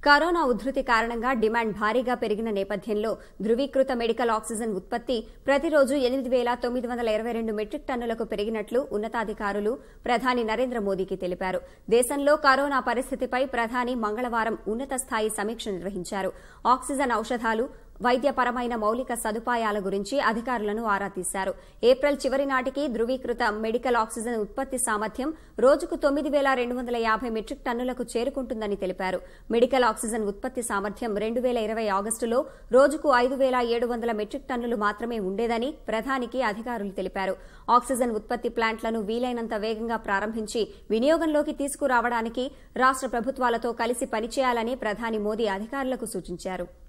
corona ఉధృతి కారణంగా demand భారీగా పెరిగిన నేపథ్యంలో ధృవీకృత మెడికల్ ఆక్సిజన్ ఉత్పత్తి ప్రతిరోజు ఎనిమిది వేల తొమ్మిది వందల ఇరవై రెండు మెట్రిక్ టన్నులకు పెరిగినట్లు ఉన్నతాధికారులు ప్రధాని నరేంద్ర మోదీకి తెలిపారు దేశంలో కరోనా పరిస్థితిపై ప్రధాని మంగళవారం ఉన్నత స్థాయి సమీక్ష నిర్వహించారు ఆక్సిజన్ ఔషధాలు వైద్యపరమైన మౌలిక సదుపాయాల గురించి అధికారులను ఆరా తీశారు ఏప్రిల్ చివరి నాటికి ధృవీకృత మెడికల్ ఆక్సిజన్ ఉత్పత్తి సామర్థ్యం రోజుకు తొమ్మిది వేల రెండు వందల యాభై మెట్రిక్ టన్నులకు చేరుకుంటుందని తెలిపారు మెడికల్ ఆక్సిజన్ ఉత్పత్తి సామర్థ్యం రెండు వేల ఇరవై ఆగస్టులో రోజుకు ఐదు వేల ఏడు వందల మెట్రిక్ టన్నులు మాత్రమే ఉండేదని ప్రధానికి అధికారులు తెలిపారు ఆక్సిజన్ ఉత్పత్తి ప్లాంట్లను వీలైనంత వేగంగా ప్రారంభించి వినియోగంలోకి తీసుకురావడానికి రాష్ట ప్రభుత్వాలతో కలిసి పనిచేయాలని ప్రధాని మోదీ అధికారులకు సూచించారు